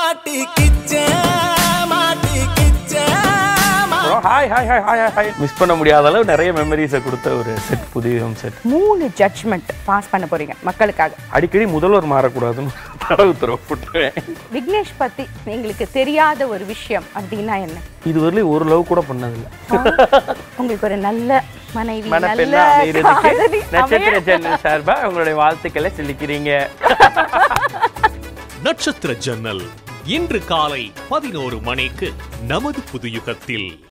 மாட்டிக்கிச்ச மாட்டிக்கிச்ச hi hi hi hi hi miss பண்ண முடியாத அளவு நிறைய மெமரிஸை கொடுத்த ஒரு செட் புதிய செட் மூணு ஜட்ஜ்மெண்ட் பாஸ் பண்ண போறீங்க மக்களுக்காக அடிக்கடி முதல்வர் மாறக்கூடாதுன்னு தடவை உத்தரவு போட்டுருவேன் விக்னேஷ் பத்தி எங்களுக்கு தெரியாத ஒரு விஷயம் அப்படின்னா என்ன இது வரலையும் ஒரு லவ் கூட பண்ணதில்லை உங்களுக்கு ஒரு நல்ல மனைவி மனப்பெண்ணா நல்ல அமைகிறதுக்கு காதலி நட்சத்திர அமைய- ஜன்னல் சார்பா உங்களுடைய வாழ்த்துக்களை சொல்லிக்கிறீங்க நட்சத்திர ஜன்னல் இன்று காலை பதினோரு மணிக்கு நமது புதுயுகத்தில்